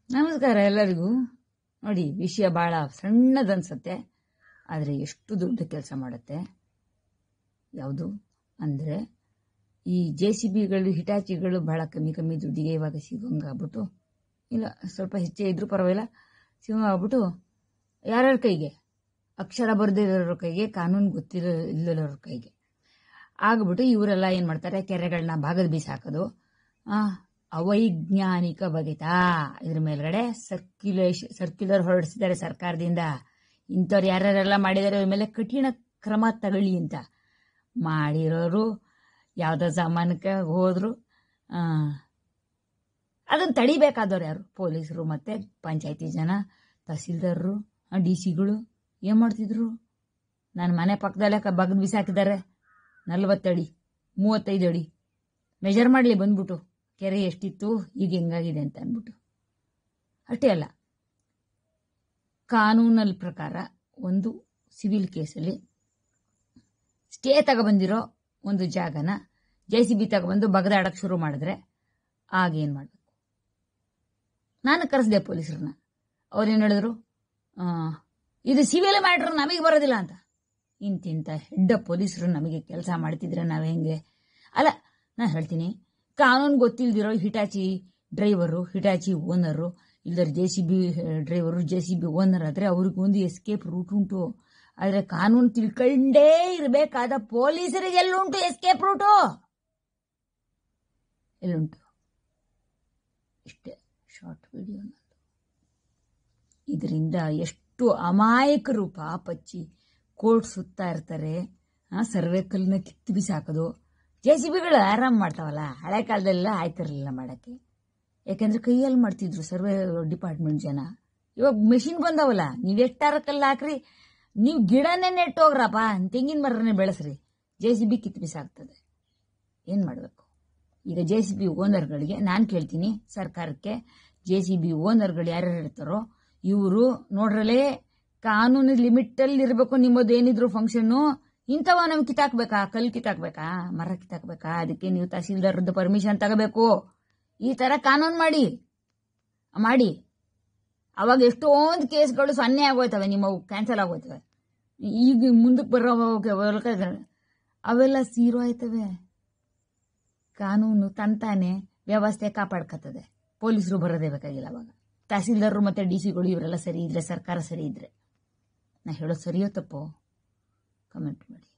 ನಮಸ್ಕಾರ ಎಲ್ಲರಿಗೂ ನೋಡಿ ವಿಷಯ ಭಾಳ ಸಣ್ಣದನ್ಸತ್ತೆ ಆದರೆ ಎಷ್ಟು ದೊಡ್ಡ ಕೆಲಸ ಮಾಡುತ್ತೆ ಯಾವುದು ಅಂದರೆ ಈ ಜೆ ಸಿ ಬಿಗಳು ಹಿಟಾಚಿಗಳು ಭಾಳ ಕಮ್ಮಿ ಕಮ್ಮಿ ದುಡ್ಡಿಗೆ ಇವಾಗ ಸಿಗೋಂಗಾಗ್ಬಿಟ್ಟು ಇಲ್ಲ ಸ್ವಲ್ಪ ಹೆಚ್ಚೇ ಇದ್ರೂ ಪರವಾಗಿಲ್ಲ ಸಿಗೋಂಗಾಗ್ಬಿಟ್ಟು ಯಾರ್ಯಾರ ಕೈಗೆ ಅಕ್ಷರ ಬರೆದಿರೋರ ಕೈಗೆ ಕಾನೂನು ಗೊತ್ತಿರೋ ಇಲ್ಲದವ್ರ ಕೈಗೆ ಆಗ್ಬಿಟ್ಟು ಇವರೆಲ್ಲ ಏನು ಮಾಡ್ತಾರೆ ಕೆರೆಗಳನ್ನ ಭಾಗದ ಬೀಸಾಕೋದು ಆ, ಅವೈಜ್ಞಾನಿಕ ಬಗೆತ ಇದ್ರ ಮೇಲ್ಗಡೆ ಸರ್ಕ್ಯುಲೇಷ್ ಸರ್ಕ್ಯುಲರ್ ಹೊರಡಿಸಿದ್ದಾರೆ ಸರ್ಕಾರದಿಂದ ಇಂಥವ್ರು ಯಾರ್ಯಾರೆಲ್ಲ ಮಾಡಿದ್ದಾರೆ ಇವ್ರ ಮೇಲೆ ಕಠಿಣ ಕ್ರಮ ತಗೊಳ್ಳಿ ಅಂತ ಮಾಡಿರೋರು ಯಾವುದೋ ಸಾಮಾನಕ್ಕೆ ಹೋದ್ರು ಅದನ್ನು ತಡಿಬೇಕಾದವ್ರು ಯಾರು ಪೊಲೀಸರು ಮತ್ತು ಪಂಚಾಯತಿ ಜನ ತಹಸೀಲ್ದಾರರು ಡಿ ಸಿಗಳು ಏನು ಮಾಡ್ತಿದ್ರು ನನ್ನ ಮನೆ ಪಕ್ಕದಲ್ಲೇ ಕ ಬಗ್ದು ಬಿಸಾಕಿದ್ದಾರೆ ನಲ್ವತ್ತಡಿ ಮೂವತ್ತೈದು ಅಡಿ ಮೆಜರ್ ಮಾಡಲಿ ಬಂದ್ಬಿಟ್ಟು ಕೆರೆ ಎಷ್ಟಿತ್ತು ಈಗ ಹೆಂಗಾಗಿದೆ ಅಂತ ಅಂದ್ಬಿಟ್ಟು ಅಷ್ಟೇ ಅಲ್ಲ ಕಾನೂನಲ್ಲಿ ಪ್ರಕಾರ ಒಂದು ಸಿವಿಲ್ ಕೇಸಲ್ಲಿ ಸ್ಟೇ ತಗೊಬಂದಿರೋ ಒಂದು ಜಾಗನ ಜೆ ಸಿ ಬಿ ತಗೊಬಂದು ಬಗದಾಡಕ್ಕೆ ಶುರು ಮಾಡಿದ್ರೆ ಆಗೇನು ಮಾಡಬೇಕು ನಾನು ಕರೆಸಿದೆ ಪೊಲೀಸರನ್ನ ಅವ್ರೇನು ಹೇಳಿದ್ರು ಆ, ಇದು ಸಿವಿಲ್ ಮ್ಯಾಟ್ರ್ ನಮಗೆ ಬರೋದಿಲ್ಲ ಅಂತ ಇಂತಿಂಥ ಹೆಡ್ಡ ಪೊಲೀಸರು ನಮಗೆ ಕೆಲಸ ಮಾಡ್ತಿದ್ರೆ ನಾವು ಹೆಂಗೆ ಅಲ್ಲ ನಾನು ಹೇಳ್ತೀನಿ ಕಾನೂನು ಗೊತ್ತಿಲ್ದಿರೋ ಹಿಟಾಚಿ ಡ್ರೈವರು ಹಿಟಾಚಿ ಓನರು ಇಲ್ದರ J C B driver J C B owner ಆದರೆ ಅವ್ರಿಗೊಂದು ಎಸ್ಕೇಪ್ ರೂಟ್ ಉಂಟು ಆದರೆ ಕಾನೂನು ತಿಳ್ಕೊಂಡೇ ಇರಬೇಕಾದ ಪೊಲೀಸರಿಗೆ ಎಲ್ಲುಂಟು ಎಸ್ಕೇಪ್ ರೂಟು ಎಲ್ಲುಂಟು ಇಷ್ಟೇ ಶಾರ್ಟ್ ವಿಡಿಯೋ ಇದರಿಂದ ಎಷ್ಟು ಅಮಾಯಕರು ಪಾಪಚ್ಚಿ ಕೋರ್ಟ್ ಸುತ್ತಾ ಇರ್ತಾರೆ ಆ ಸರ್ವೆ ಕಲ್ಲನ್ನ ಕಿತ್ತು ಬಿಸಾಕೋದು ಜೆ ಸಿ ಬಿಗಳು ಆರಾಮ್ ಮಾಡ್ತಾವಲ್ಲ ಹಳೆ ಕಾಲದಲ್ಲೆಲ್ಲ ಆಯ್ತಿರಲಿಲ್ಲ ಮಾಡೋಕ್ಕೆ ಯಾಕಂದ್ರೆ ಕೈಯಲ್ಲಿ ಮಾಡ್ತಿದ್ರು ಸರ್ವೆ ಡಿಪಾರ್ಟ್ಮೆಂಟ್ ಜನ ಇವಾಗ ಮೆಷಿನ್ ಬಂದವಲ್ಲ ನೀವು ಎಷ್ಟಾರ ಕಲ್ಲು ಹಾಕ್ರಿ ನೀವು ಗಿಡನೇ ನೆಟ್ಟೋಗ್ರಪ್ಪ ತೆಂಗಿನ ಮರನೇ ಬೆಳೆಸ್ರಿ ಜೆ ಸಿ ಬಿ ಕಿತ್ತು ಬಿಸಾಕ್ತದೆ ಏನು ಮಾಡಬೇಕು ಈಗ ಜೆ ಸಿ ಬಿ ಓನರ್ಗಳಿಗೆ ನಾನು ಕೇಳ್ತೀನಿ ಸರ್ಕಾರಕ್ಕೆ ಜೆ ಸಿ ಬಿ ಓನರ್ಗಳು ಯಾರ್ಯಾರು ಇರ್ತಾರೋ ಇವರು ನೋಡ್ರಲೇ ಕಾನೂನು ಲಿಮಿಟಲ್ಲಿ ಇರಬೇಕು ನಿಮ್ಮದು ಏನಿದ್ರು ಫಂಕ್ಷನ್ನು ಇಂಥವ ನಮ್ಗೆ ಕಿತ್ತಾಕ್ಬೇಕಾ ಕಲ್ಲು ಕಿತ್ತಾಕ್ಬೇಕಾ ಮರ ಕಿತ್ತಾಕ್ಬೇಕಾ ಅದಕ್ಕೆ ನೀವು ತಹಸೀಲ್ದಾರದ್ದು ಪರ್ಮಿಷನ್ ತಗೋಬೇಕು ಈ ಥರ ಕಾನೂನು ಮಾಡಿ ಮಾಡಿ ಅವಾಗ ಎಷ್ಟೊಂದು ಕೇಸ್ಗಳು ಸೊನ್ನೆ ಆಗೋಯ್ತವೆ ನಿಮ್ಮವು ಕ್ಯಾನ್ಸಲ್ ಆಗೋಯ್ತವೆ ಈಗ ಮುಂದಕ್ಕೆ ಬರೋ ಹೊಲಕ ಅವೆಲ್ಲ ಸೀರೋ ಆಯ್ತವೆ ಕಾನೂನು ತಂತಾನೆ ವ್ಯವಸ್ಥೆ ಕಾಪಾಡ್ಕತ್ತದೆ ಪೊಲೀಸರು ಬರೋದೇ ಬೇಕಾಗಿಲ್ಲ ಅವಾಗ ತಹಸೀಲ್ದಾರರು ಮತ್ತು ಡಿ ಸಿಗಳು ಇವರೆಲ್ಲ ಸರಿ ಇದ್ರೆ ಸರ್ಕಾರ ಸರಿ ಇದ್ರೆ ನಾ ಹೇಳೋದು ಸರಿಯೋ ತಪ್ಪೋ ಕಮೆಂಟ್ ಮಾಡಿ